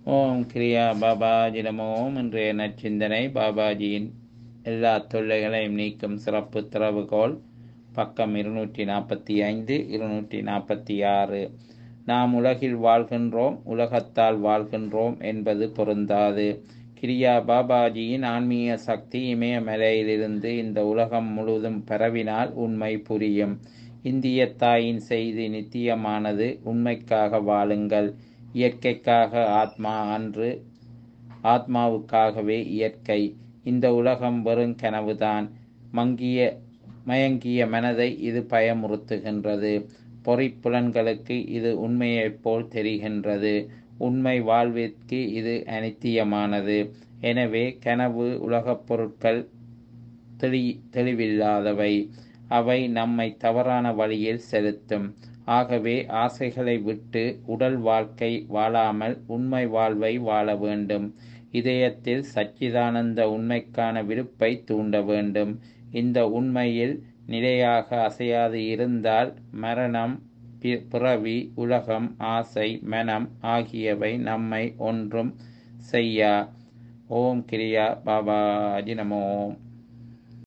ஓம் கிரியா பாபாஜி நமோ இன்றைய நற்சிந்தனை பாபாஜியின் எல்லா தொல்லைகளையும் நீக்கும் சிறப்பு திறவுகோல் பக்கம் இருநூற்றி நாற்பத்தி ஐந்து இருநூற்றி நாற்பத்தி ஆறு நாம் உலகில் வாழ்கின்றோம் உலகத்தால் வாழ்கின்றோம் என்பது பொருந்தாது கிரியா பாபாஜியின் ஆன்மீக சக்தி இமயமலையிலிருந்து இந்த உலகம் முழுவதும் பரவினால் உண்மை புரியும் இந்திய தாயின் செய்தி நித்தியமானது உண்மைக்காக வாழுங்கள் இயற்கைக்காக ஆத்மா அன்று ஆத்மாவுக்காகவே இயற்கை இந்த உலகம் வெறும் கனவுதான் மங்கிய மயங்கிய மனதை இது பயமுறுத்துகின்றது பொறிப்புலன்களுக்கு இது உண்மையைப் போல் தெரிகின்றது உண்மை வாழ்விற்கு இது அனித்தியமானது எனவே கனவு உலகப் பொருட்கள் தெளி தெளிவில்லாதவை அவை நம்மை தவறான வழியில் செலுத்தும் ஆகவே ஆசைகளை விட்டு உடல் வாழ்க்கை வாழாமல் உண்மை வாழ்வை வாழ வேண்டும் இதயத்தில் சச்சிதானந்த உண்மைக்கான விருப்பை தூண்ட வேண்டும் இந்த உண்மையில் நிலையாக அசையாது இருந்தால் மரணம் பிறவி உலகம் ஆசை மனம் ஆகியவை நம்மை ஒன்றும் செய்யா ஓம் கிரியா பாபாஜி நமோம்